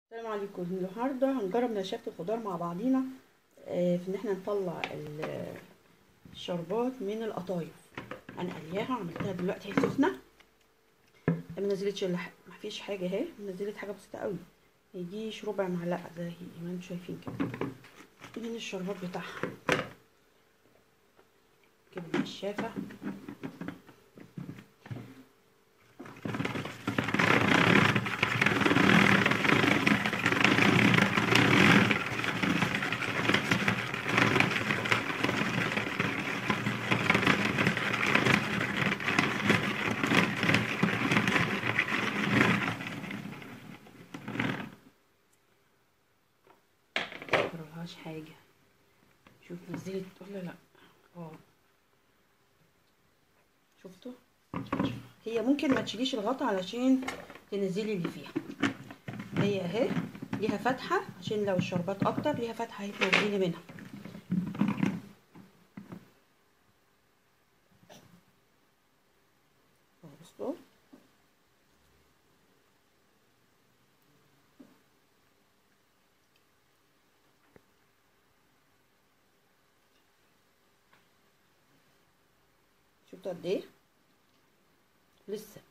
السلام عليكم النهارده هنجرب نشافة الخضار مع بعضينا آه، في ان احنا نطلع ال- الشربات من القطايف انا قلياها عملتها دلوقتي هي سخنه ما نزلتش الا ح- ما فيش حاجه اهي نزلت حاجه بسيطه قوي ما يجيش ربع معلقه زي ما انتم شايفين كده من الشربات بتاعها كده النشافه مجرالهاش حاجة شوف نزلت ولا لا اه شفتوا هي ممكن ما تشيليش الغطا علشان تنزلي اللي فيها هي اهي ليها فتحة عشان لو الشربات اكتر ليها فتحة اهي تنزلي منها بصوا شفتوا قد ايه لسه